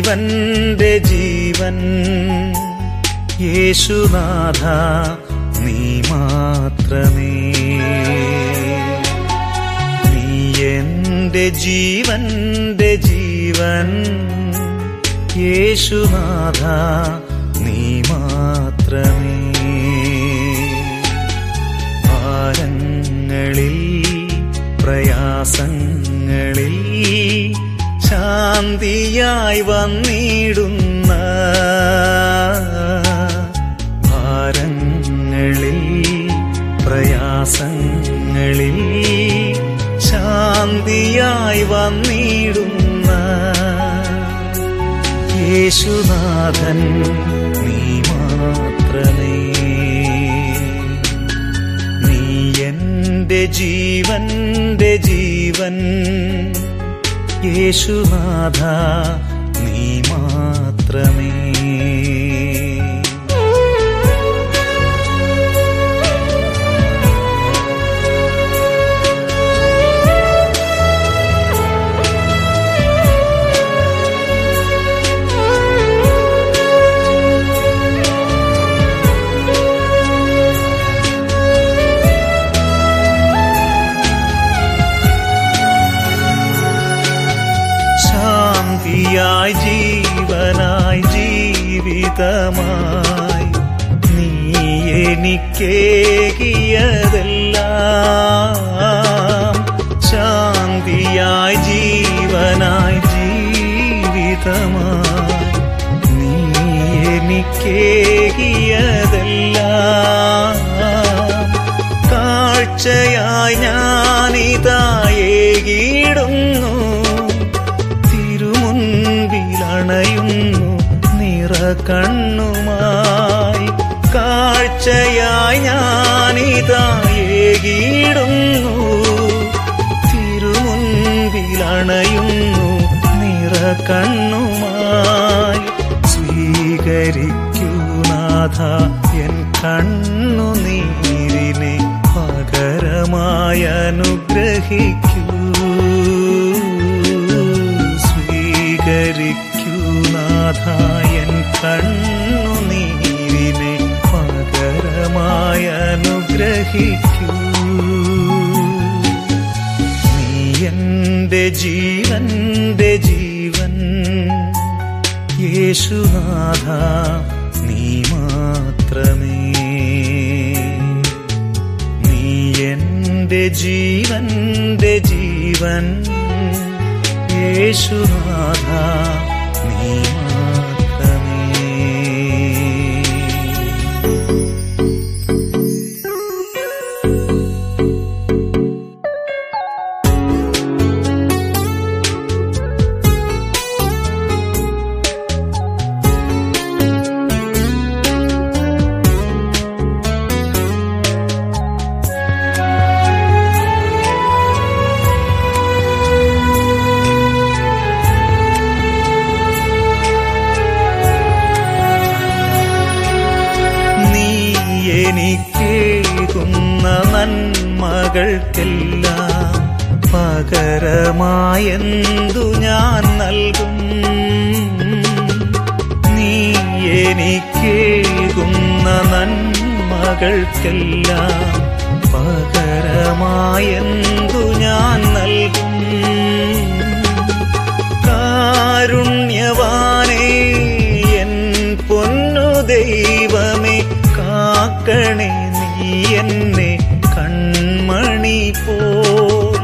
ജീവന്റെ ജീവൻ യേശുനാഥ നീ മാത്രമേ നീ എന്റെ ജീവന്റെ ജീവൻ യേശുനാഥ നീ മാത്രമേ ഭാരങ്ങളിൽ പ്രയാസങ്ങളിൽ ശാന്തിയായി വന്നിടുന്ന ഭാരങ്ങളിൽ പ്രയാസങ്ങളിൽ ശാന്തിയായി വന്നിടുന്ന യേശുനാഥൻ നീ മാത്രമേ നീ എന്റെ ജീവന്റെ ജീവൻ യേശുനാഥ നീ മാത്രമേ ശാന്തിയായി ജീവനായി ജീവിതമായി നീ എനിക്കേകിയതെല്ലാം ശാന്തിയായി ജീവനായി ജീവിതമായി നീ എനിക്കേകിയതെല്ലാം കാഴ്ചയായി ഞാനിതായേകിടുന്നു തിരുമുൻപിലണയുന്നു നിറ കണ്ണുമായി കാഴ്ചയായി ഞാനിതായേകിടുന്നു തിരുമുൻപിലണയുന്നു നിറ കണ്ണുമായി സ്വീകരിക്കൂ നാഥ എൻ കണ്ണുനീരിനെ പകരമായി അനുഗ്രഹിക്കൂ സ്വീകരിക്കൂ നാഥ എൻ കണ്ണുനീരിനെ പകരമായി അനുഗ്രഹിക്കൂ നീ എന്റെ ജീവന്റെ ജീവൻ യേശുനാഥ നീ മാത്രമേ നീ എന്റെ ജീവന്റെ ജീവൻ യേശുനാഥ നീ മാത്രമേ നീ എനിക്കേകുന്ന നന്മകൾക്കെല്ലാം പകരമായെന്തു ഞാൻ നൽകും നീ എനിക്കേകുന്ന നന്മകൾക്കെല്ലാം പകരമായെന്തു ഞാൻ നൽകും കാരുണ്യവാനേ എൻ പൊന്നു ദൈവമേ കാക്കണേ നീ എന്നെ കൺമണി പോൽ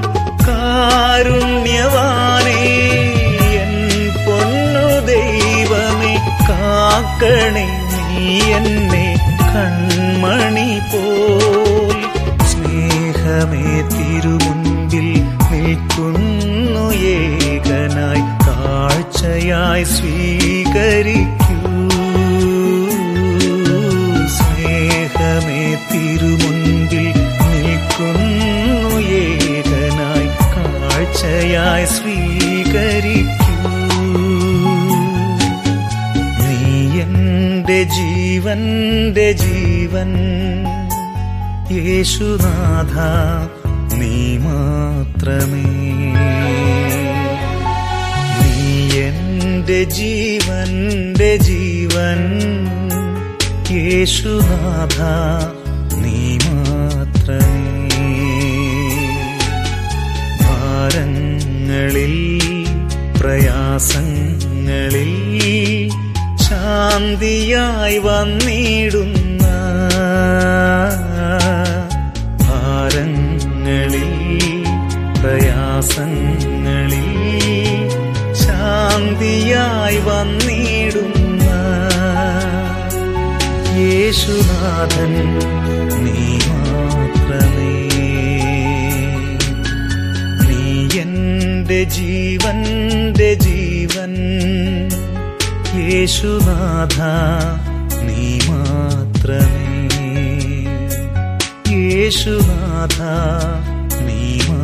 കാരുണ്യവാനേ എൻ പൊന്നു ദൈവമേ കാക്കണേ നീ എന്നെ കൺമണി പോൽ സ്നേഹമേ തിരുമുൻപിൽ നിൽക്കുന്നു ഏകനായി കാഴ്ചയായി സ്വീകരിക്കൂ സ്നേഹമേ തിരുമുൻപിൽ നിൽക്കുന്നു ഏകനായി കാഴ്ചയായി സ്വീകരിക്കൂ നീ എന്റെ ജീവന്റെ ജീവൻ യേശുനാഥ നീ മാത്രമേ നീ എന്റെ എന്റെ ജീവന്റെ ജീവൻ യേശുനാഥ നീ മാത്രമേ ഭാരങ്ങളിൽ പ്രയാസങ്ങളിൽ ശാന്തിയായി വന്നിടുന്ന ഭാരങ്ങളിൽ പ്രയാസങ്ങളിൽ ശാന്തിയായി വന്നിടുന്ന യേശുനാഥൻ നീ മാത്രമേ നീ എന്റെ ജീവന്റെ ജീവൻ യേശുനാഥ നീ മാത്രമേ യേശുനാഥ നീ മാത്രമേ